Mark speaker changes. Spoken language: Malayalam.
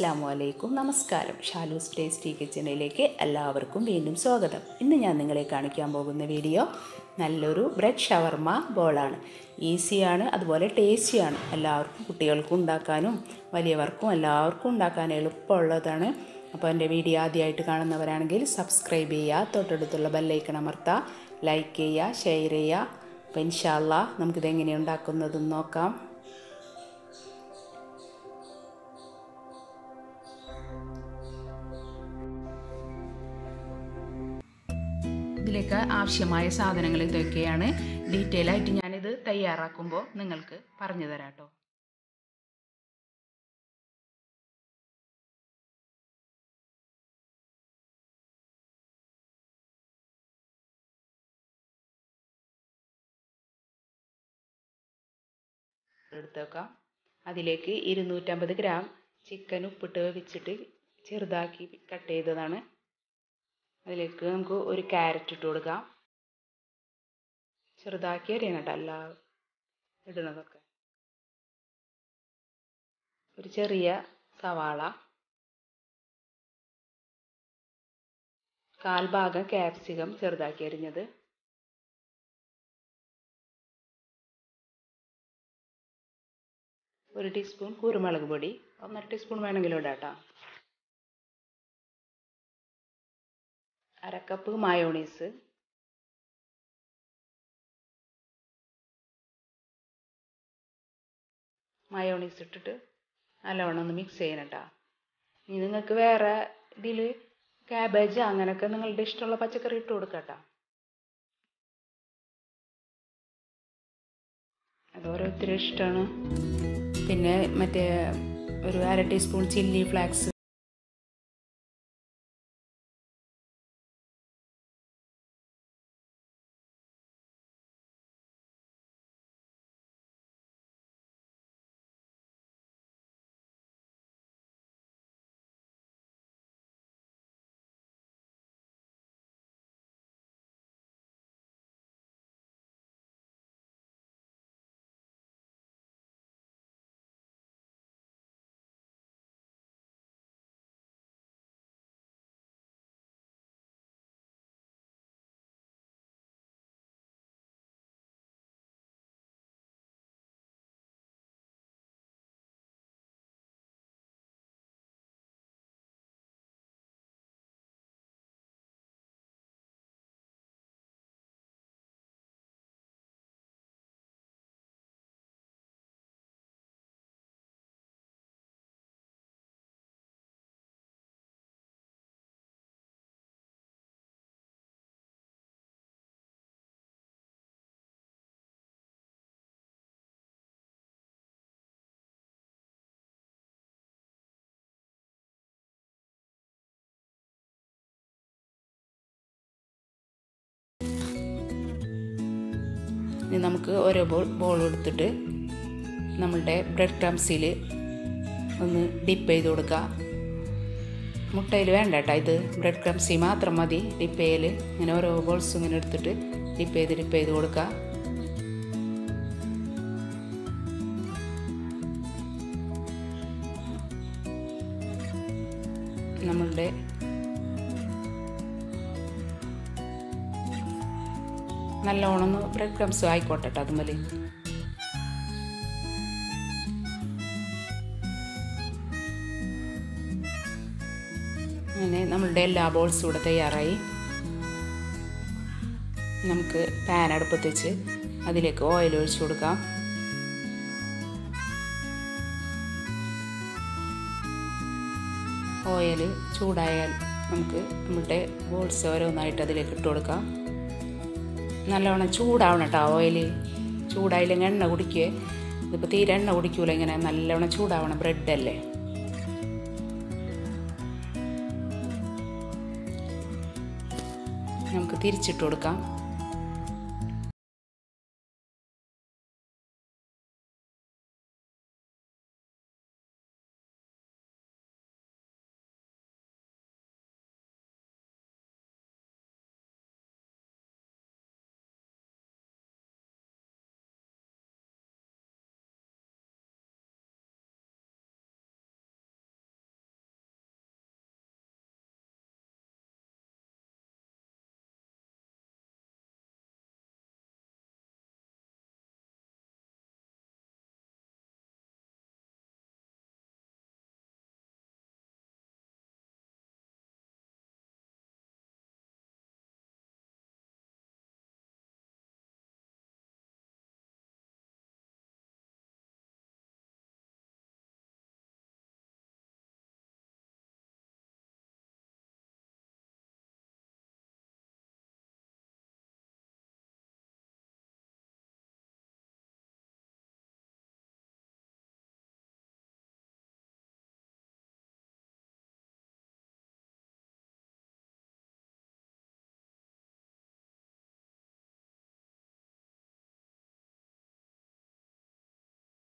Speaker 1: അസ്സാം വലൈക്കും നമസ്കാരം ഷാലൂസ് ടേസ്റ്റി കിച്ചണിലേക്ക് എല്ലാവർക്കും വീണ്ടും സ്വാഗതം ഇന്ന് ഞാൻ നിങ്ങളെ കാണിക്കാൻ പോകുന്ന വീഡിയോ നല്ലൊരു ബ്രെഡ് ഷവർമ ബോളാണ് ഈസിയാണ് അതുപോലെ ടേസ്റ്റിയാണ് എല്ലാവർക്കും കുട്ടികൾക്കും ഉണ്ടാക്കാനും വലിയവർക്കും എല്ലാവർക്കും ഉണ്ടാക്കാൻ എളുപ്പമുള്ളതാണ് അപ്പോൾ എൻ്റെ വീഡിയോ ആദ്യമായിട്ട് കാണുന്നവരാണെങ്കിൽ സബ്സ്ക്രൈബ് ചെയ്യുക തൊട്ടടുത്തുള്ള ബെല്ലൈക്കൺ അമർത്തുക ലൈക്ക് ചെയ്യുക ഷെയർ ചെയ്യുക അപ്പോൾ ഇൻഷാല്ല നമുക്കിതെങ്ങനെയാണ് ഉണ്ടാക്കുന്നതെന്ന് നോക്കാം ഇതിലേക്ക് ആവശ്യമായ സാധനങ്ങൾ ഇതൊക്കെയാണ് ഡീറ്റെയിൽ ആയിട്ട് ഞാനിത് തയ്യാറാക്കുമ്പോൾ നിങ്ങൾക്ക് പറഞ്ഞു തരാം കേട്ടോ എടുത്ത് വെക്കാം അതിലേക്ക് ഇരുന്നൂറ്റമ്പത് ഗ്രാം ചിക്കൻ ഉപ്പിട്ട് വെച്ചിട്ട് ചെറുതാക്കി കട്ട് ചെയ്തതാണ് അതിലേക്ക് നമുക്ക് ഒരു ക്യാരറ്റ് ഇട്ട് കൊടുക്കാം ചെറുതാക്കി അരിയണം കേട്ടോ അല്ല ഇടുന്നതൊക്കെ ഒരു ചെറിയ സവാള കാൽ ഭാഗം ക്യാപ്സിക്കം ചെറുതാക്കി അരിഞ്ഞത് ഒരു ടീസ്പൂൺ കുരുമുളക് പൊടി ഒന്നര ടീസ്പൂൺ വേണമെങ്കിലും ഇടാം കേട്ടോ അരക്കപ്പ് മയോണീസ് മയോണീസ് ഇട്ടിട്ട് നല്ലവണ്ണം ഒന്ന് മിക്സ് ചെയ്യണം കേട്ടോ ഇനി നിങ്ങൾക്ക് വേറെ ഇതിൽ ക്യാബേജ് അങ്ങനെയൊക്കെ നിങ്ങളുടെ ഇഷ്ടമുള്ള പച്ചക്കറി ഇട്ട് കൊടുക്കാം കേട്ടോ അത് ഓരോരുത്തരും ഇഷ്ടമാണ് പിന്നെ മറ്റേ ഒരു അര ടീസ്പൂൺ ചില്ലി ഫ്ലാക്സ് ഇനി നമുക്ക് ഓരോ ബോൾ ബോൾ എടുത്തിട്ട് നമ്മളുടെ ബ്രെഡ് ക്രംസിൽ ഒന്ന് ഡിപ്പ് ചെയ്ത് കൊടുക്കുക മുട്ടയിൽ വേണ്ട കേട്ടോ ഇത് ബ്രെഡ് ക്രംസി മാത്രം മതി ഡിപ്പ് ചെയ്യൽ ഇങ്ങനെ ഓരോ ബോൾസ് ഇങ്ങനെ എടുത്തിട്ട് ഡിപ്പ് ചെയ്ത് ഡിപ്പ് ചെയ്ത് കൊടുക്കുക നമ്മളുടെ നല്ലോണം ഒന്ന് ബ്രെഡ് ക്രംസ് ആയിക്കോട്ടെ കേട്ടോ അതുമതി അങ്ങനെ നമ്മളുടെ എല്ലാ ബോൾസും കൂടെ തയ്യാറായി നമുക്ക് പാൻ അടുപ്പത്ത് വെച്ച് അതിലേക്ക് ഓയിൽ ഒഴിച്ചു കൊടുക്കാം ഓയിൽ ചൂടായാൽ നമുക്ക് നമ്മുടെ ബോൾസ് ഓരോന്നായിട്ട് അതിലേക്ക് ഇട്ട് കൊടുക്കാം നല്ലവണ്ണം ചൂടാവണം കേട്ടോ ഓയിൽ ചൂടായില്ലെങ്കിൽ എണ്ണ കുടിക്കുക ഇതിപ്പോൾ തീരെ എണ്ണ കുടിക്കൂല ഇങ്ങനെ നല്ലവണ്ണം ചൂടാവണം ബ്രെഡല്ലേ നമുക്ക് തിരിച്ചിട്ട് കൊടുക്കാം